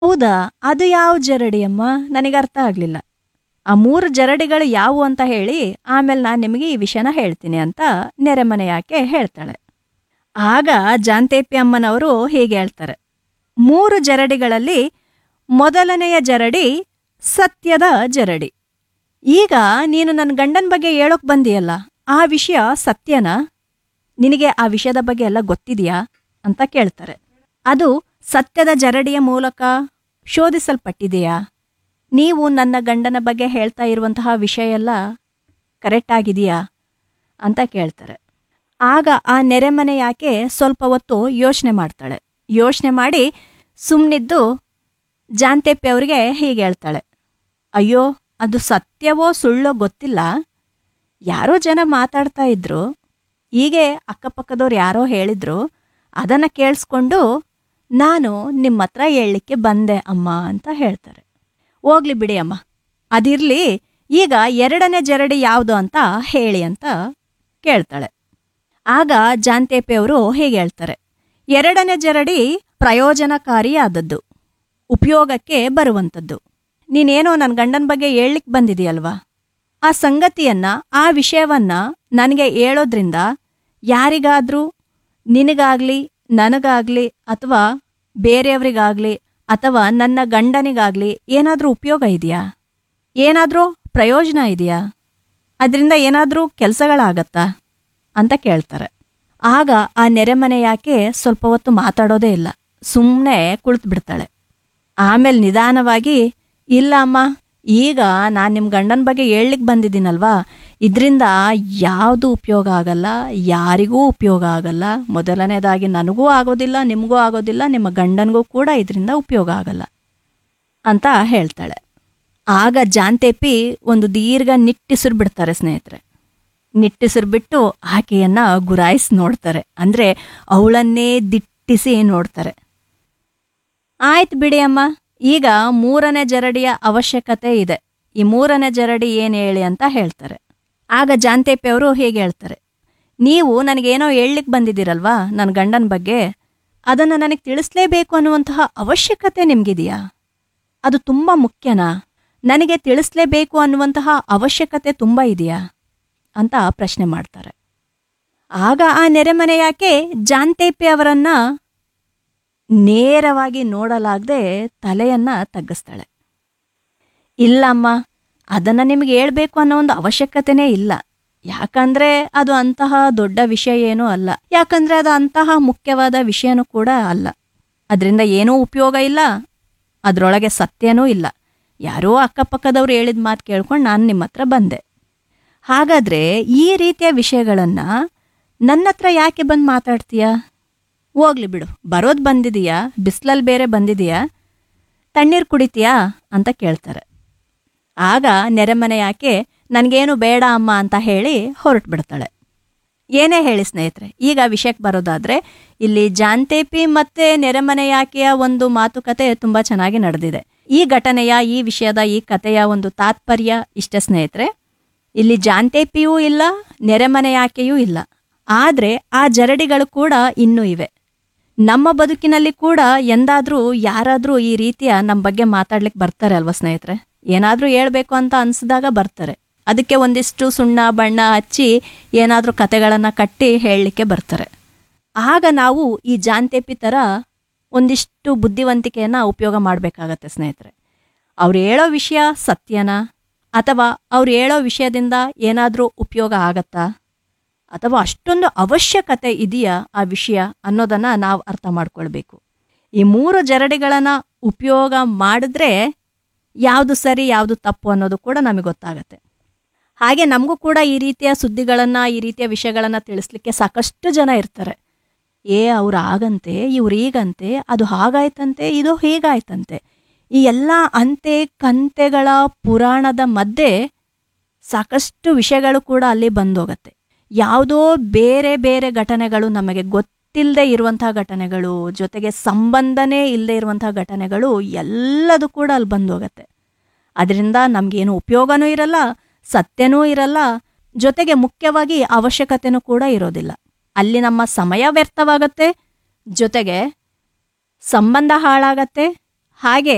ಹೌದಾ ಅದು ಯಾವ ಜರಡಿ ಅಮ್ಮ ನನಗೆ ಅರ್ಥ ಆಗಲಿಲ್ಲ ಆ ಮೂರು ಜರಡಿಗಳು ಯಾವುವು ಅಂತ ಹೇಳಿ ಆಮೇಲೆ ನಾನು ನಿಮಗೆ ಈ ವಿಷಯನ ಹೇಳ್ತೀನಿ ಅಂತ ನೆರೆಮನೆಯಾಕೆ ಹೇಳ್ತಾಳೆ ಆಗ ಜಾಂತೇಪಿ ಅಮ್ಮನವರು ಹೀಗೆ ಹೇಳ್ತಾರೆ ಮೂರು ಜರಡಿಗಳಲ್ಲಿ ಮೊದಲನೆಯ ಜರಡಿ ಸತ್ಯದ ಜರಡಿ ಈಗ ನೀನು ನನ್ನ ಗಂಡನ ಬಗ್ಗೆ ಹೇಳೋಕ್ ಬಂದಿಯಲ್ಲ ಆ ವಿಷಯ ಸತ್ಯನಾ ನಿನಗೆ ಆ ವಿಷಯದ ಬಗ್ಗೆ ಎಲ್ಲ ಗೊತ್ತಿದೆಯಾ ಅಂತ ಕೇಳ್ತಾರೆ ಅದು ಸತ್ಯದ ಜರಡಿಯ ಮೂಲಕ ಶೋಧಿಸಲ್ಪಟ್ಟಿದೆಯಾ ನೀವು ನನ್ನ ಗಂಡನ ಬಗ್ಗೆ ಹೇಳ್ತಾ ಇರುವಂತಹ ವಿಷಯ ಎಲ್ಲ ಕರೆಕ್ಟ್ ಆಗಿದೆಯಾ ಅಂತ ಕೇಳ್ತಾರೆ ಆಗ ಆ ನೆರೆಮನೆ ಯಾಕೆ ಸ್ವಲ್ಪ ಹೊತ್ತು ಯೋಚನೆ ಮಾಡ್ತಾಳೆ ಯೋಚನೆ ಮಾಡಿ ಸುಮ್ಮನಿದ್ದು ಜಾಂತೆಪ್ಪೆ ಅವರಿಗೆ ಹೀಗೆ ಹೇಳ್ತಾಳೆ ಅಯ್ಯೋ ಅದು ಸತ್ಯವೋ ಸುಳ್ಳೋ ಗೊತ್ತಿಲ್ಲ ಯಾರೋ ಜನ ಮಾತಾಡ್ತಾ ಇದ್ರು ಹೀಗೆ ಅಕ್ಕಪಕ್ಕದವ್ರು ಯಾರೋ ಹೇಳಿದ್ರು ಅದನ್ನು ಕೇಳಿಸ್ಕೊಂಡು ನಾನು ನಿಮ್ಮ ಹತ್ರ ಹೇಳಲಿಕ್ಕೆ ಬಂದೆ ಅಮ್ಮ ಅಂತ ಹೇಳ್ತಾರೆ ಹೋಗ್ಲಿ ಬಿಡಿ ಅಮ್ಮ ಅದಿರಲಿ ಈಗ ಎರಡನೇ ಜರಡಿ ಯಾವುದು ಅಂತ ಹೇಳಿ ಅಂತ ಕೇಳ್ತಾಳೆ ಆಗ ಜಾಂತೇಪೆ ಅವರು ಹೀಗೆ ಹೇಳ್ತಾರೆ ಎರಡನೇ ಜರಡಿ ಪ್ರಯೋಜನಕಾರಿಯಾದದ್ದು ಉಪಯೋಗಕ್ಕೆ ಬರುವಂಥದ್ದು ನೀನೇನೋ ನನ್ನ ಗಂಡನ ಬಗ್ಗೆ ಹೇಳಲಿಕ್ಕೆ ಬಂದಿದೆಯಲ್ವಾ ಆ ಸಂಗತಿಯನ್ನ ಆ ವಿಷಯವನ್ನ ನನಗೆ ಹೇಳೋದ್ರಿಂದ ಯಾರಿಗಾದ್ರೂ ನಿನಗಾಗ್ಲಿ ನನಗಾಗ್ಲಿ ಅಥವಾ ಬೇರೆಯವರಿಗಾಗ್ಲಿ ಅಥವಾ ನನ್ನ ಗಂಡನಿಗಾಗ್ಲಿ ಏನಾದರೂ ಉಪಯೋಗ ಇದೆಯಾ ಏನಾದರೂ ಪ್ರಯೋಜನ ಇದೆಯಾ ಅದರಿಂದ ಏನಾದರೂ ಕೆಲಸಗಳಾಗತ್ತಾ ಅಂತ ಕೇಳ್ತಾರೆ ಆಗ ಆ ನೆರೆಮನೆ ಯಾಕೆ ಸ್ವಲ್ಪ ಹೊತ್ತು ಮಾತಾಡೋದೇ ಇಲ್ಲ ಸುಮ್ಮನೆ ಕುಳಿತು ಬಿಡ್ತಾಳೆ ಆಮೇಲೆ ನಿಧಾನವಾಗಿ ಇಲ್ಲ ಅಮ್ಮ ಈಗ ನಾನು ನಿಮ್ಮ ಗಂಡನ ಬಗ್ಗೆ ಹೇಳಲಿಕ್ಕೆ ಬಂದಿದ್ದೀನಲ್ವಾ ಇದರಿಂದ ಯಾವುದು ಉಪಯೋಗ ಆಗಲ್ಲ ಯಾರಿಗೂ ಉಪಯೋಗ ಆಗಲ್ಲ ಮೊದಲನೇದಾಗಿ ನನಗೂ ಆಗೋದಿಲ್ಲ ನಿಮಗೂ ಆಗೋದಿಲ್ಲ ನಿಮ್ಮ ಗಂಡನಿಗೂ ಕೂಡ ಇದರಿಂದ ಉಪಯೋಗ ಆಗಲ್ಲ ಅಂತ ಹೇಳ್ತಾಳೆ ಆಗ ಜಾಂತೇಪಿ ಒಂದು ದೀರ್ಘ ನಿಟ್ಟಿಸಿರು ಬಿಡ್ತಾರೆ ಸ್ನೇಹಿತರೆ ನಿಟ್ಟಿಸಿರು ಬಿಟ್ಟು ಆಕೆಯನ್ನ ಗುರಾಯಿಸಿ ನೋಡ್ತಾರೆ ಅಂದರೆ ಅವಳನ್ನೇ ದಿಟ್ಟಿಸಿ ನೋಡ್ತಾರೆ ಆಯ್ತು ಬಿಡಿ ಅಮ್ಮ ಈಗ ಮೂರನೇ ಜರಡಿಯ ಅವಶ್ಯಕತೆ ಇದೆ ಈ ಮೂರನೇ ಜರಡಿ ಏನು ಹೇಳಿ ಅಂತ ಹೇಳ್ತಾರೆ ಆಗ ಜಾಂತೇಪಿ ಅವರು ಹೇಗೆ ಹೇಳ್ತಾರೆ ನೀವು ನನಗೇನೋ ಹೇಳಲಿಕ್ಕೆ ಬಂದಿದ್ದೀರಲ್ವಾ ನನ್ನ ಗಂಡನ ಬಗ್ಗೆ ಅದನ್ನು ನನಗೆ ತಿಳಿಸ್ಲೇಬೇಕು ಅನ್ನುವಂತಹ ಅವಶ್ಯಕತೆ ನಿಮಗಿದೆಯಾ ಅದು ತುಂಬ ಮುಖ್ಯನಾ ನನಗೆ ತಿಳಿಸ್ಲೇಬೇಕು ಅನ್ನುವಂತಹ ಅವಶ್ಯಕತೆ ತುಂಬ ಇದೆಯಾ ಅಂತ ಪ್ರಶ್ನೆ ಮಾಡ್ತಾರೆ ಆಗ ಆ ನೆರೆಮನೆ ಯಾಕೆ ಜಾಂತೇಪಿ ಅವರನ್ನ ನೇರವಾಗಿ ನೋಡಲಾಗದೆ ತಲೆಯನ್ನ ತಗ್ಗಿಸ್ತಾಳೆ ಇಲ್ಲಮ್ಮ ಅದನ್ನು ನಿಮಗೆ ಹೇಳ್ಬೇಕು ಅನ್ನೋ ಒಂದು ಅವಶ್ಯಕತೆನೇ ಇಲ್ಲ ಯಾಕಂದ್ರೆ ಅದು ಅಂತಹ ದೊಡ್ಡ ವಿಷಯ ಏನೂ ಅಲ್ಲ ಯಾಕಂದ್ರೆ ಅದು ಅಂತಹ ಮುಖ್ಯವಾದ ವಿಷಯನೂ ಕೂಡ ಅಲ್ಲ ಅದರಿಂದ ಏನೂ ಉಪಯೋಗ ಇಲ್ಲ ಅದರೊಳಗೆ ಸತ್ಯನೂ ಇಲ್ಲ ಯಾರೋ ಅಕ್ಕಪಕ್ಕದವ್ರು ಹೇಳಿದ ಮಾತು ಕೇಳ್ಕೊಂಡು ನಾನು ನಿಮ್ಮ ಹತ್ರ ಬಂದೆ ಹಾಗಾದ್ರೆ ಈ ರೀತಿಯ ವಿಷಯಗಳನ್ನು ನನ್ನ ಹತ್ರ ಯಾಕೆ ಬಂದು ಮಾತಾಡ್ತೀಯಾ ಹೋಗ್ಲಿ ಬಿಡು ಬರೋದು ಬಂದಿದೀಯಾ ಬಿಸಿಲಲ್ಲಿ ಬೇರೆ ಬಂದಿದೀಯಾ ತಣ್ಣೀರು ಕುಡಿತೀಯಾ ಅಂತ ಕೇಳ್ತಾರೆ ಆಗ ನೆರೆಮನೆ ಯಾಕೆ ನನಗೇನು ಬೇಡ ಅಮ್ಮ ಅಂತ ಹೇಳಿ ಹೊರಟು ಬಿಡ್ತಾಳೆ ಏನೇ ಹೇಳಿ ಸ್ನೇಹಿತರೆ ಈಗ ವಿಷಯಕ್ಕೆ ಬರೋದಾದ್ರೆ ಇಲ್ಲಿ ಜಾಂತೇಪಿ ಮತ್ತೆ ನೆರೆಮನೆ ಯಾಕೆಯ ಒಂದು ಮಾತುಕತೆ ತುಂಬ ಚೆನ್ನಾಗಿ ನಡೆದಿದೆ ಈ ಘಟನೆಯ ಈ ವಿಷಯದ ಈ ಕಥೆಯ ಒಂದು ತಾತ್ಪರ್ಯ ಇಷ್ಟ ಸ್ನೇಹಿತರೆ ಇಲ್ಲಿ ಜಾಂತೇಪಿಯೂ ಇಲ್ಲ ನೆರೆಮನೆ ಯಾಕೆಯೂ ಇಲ್ಲ ಆದರೆ ಆ ಜರಡಿಗಳು ಕೂಡ ಇನ್ನೂ ಇವೆ ನಮ್ಮ ಬದುಕಿನಲ್ಲಿ ಕೂಡ ಎಂದಾದ್ರೂ ಯಾರಾದ್ರೂ ಈ ರೀತಿಯ ನಮ್ಮ ಬಗ್ಗೆ ಮಾತಾಡ್ಲಿಕ್ಕೆ ಬರ್ತಾರೆ ಅಲ್ವಾ ಸ್ನೇಹಿತರೆ ಏನಾದ್ರೂ ಹೇಳ್ಬೇಕು ಅಂತ ಅನ್ಸಿದಾಗ ಬರ್ತಾರೆ ಅದಕ್ಕೆ ಒಂದಿಷ್ಟು ಸುಣ್ಣ ಬಣ್ಣ ಹಚ್ಚಿ ಏನಾದ್ರೂ ಕತೆಗಳನ್ನ ಕಟ್ಟಿ ಹೇಳಲಿಕ್ಕೆ ಬರ್ತಾರೆ ಆಗ ನಾವು ಈ ಜಾಂತೇಪಿ ಥರ ಒಂದಿಷ್ಟು ಬುದ್ಧಿವಂತಿಕೆಯನ್ನ ಉಪಯೋಗ ಮಾಡಬೇಕಾಗತ್ತೆ ಸ್ನೇಹಿತರೆ ಅವ್ರು ಹೇಳೋ ವಿಷಯ ಸತ್ಯನಾ ಅಥವಾ ಅವ್ರು ಹೇಳೋ ವಿಷಯದಿಂದ ಏನಾದರೂ ಉಪಯೋಗ ಆಗತ್ತಾ ಅಥವಾ ಅಷ್ಟೊಂದು ಅವಶ್ಯಕತೆ ಇದೆಯಾ ಆ ವಿಷಯ ಅನ್ನೋದನ್ನ ನಾವು ಅರ್ಥ ಮಾಡ್ಕೊಳ್ಬೇಕು ಈ ಮೂರು ಜರಡಿಗಳನ್ನು ಉಪಯೋಗ ಮಾಡಿದ್ರೆ ಯಾವುದು ಸರಿ ಯಾವುದು ತಪ್ಪು ಅನ್ನೋದು ಕೂಡ ನಮಗೆ ಗೊತ್ತಾಗತ್ತೆ ಹಾಗೆ ನಮಗೂ ಕೂಡ ಈ ರೀತಿಯ ಸುದ್ದಿಗಳನ್ನು ಈ ರೀತಿಯ ವಿಷಯಗಳನ್ನು ತಿಳಿಸ್ಲಿಕ್ಕೆ ಸಾಕಷ್ಟು ಜನ ಇರ್ತಾರೆ ಏ ಅವ್ರು ಆಗಂತೆ ಇವ್ರು ಈಗಂತೆ ಅದು ಹಾಗಾಯ್ತಂತೆ ಇದು ಹೀಗಾಯ್ತಂತೆ ಈ ಎಲ್ಲ ಅಂತೆ ಕಂತೆಗಳ ಪುರಾಣದ ಮಧ್ಯೆ ಸಾಕಷ್ಟು ವಿಷಯಗಳು ಕೂಡ ಅಲ್ಲಿ ಬಂದೋಗತ್ತೆ ಯಾವುದೋ ಬೇರೆ ಬೇರೆ ಘಟನೆಗಳು ನಮಗೆ ಗೊತ್ತಿಲ್ಲದೆ ಇರುವಂತಹ ಘಟನೆಗಳು ಜೊತೆಗೆ ಸಂಬಂಧನೇ ಇಲ್ಲದೆ ಇರುವಂತಹ ಘಟನೆಗಳು ಎಲ್ಲದೂ ಕೂಡ ಅಲ್ಲಿ ಬಂದೋಗತ್ತೆ ಅದರಿಂದ ನಮಗೇನು ಉಪಯೋಗನೂ ಇರಲ್ಲ ಸತ್ಯನೂ ಇರಲ್ಲ ಜೊತೆಗೆ ಮುಖ್ಯವಾಗಿ ಅವಶ್ಯಕತೆನೂ ಕೂಡ ಇರೋದಿಲ್ಲ ಅಲ್ಲಿ ನಮ್ಮ ಸಮಯ ವ್ಯರ್ಥವಾಗತ್ತೆ ಜೊತೆಗೆ ಸಂಬಂಧ ಹಾಳಾಗತ್ತೆ ಹಾಗೆ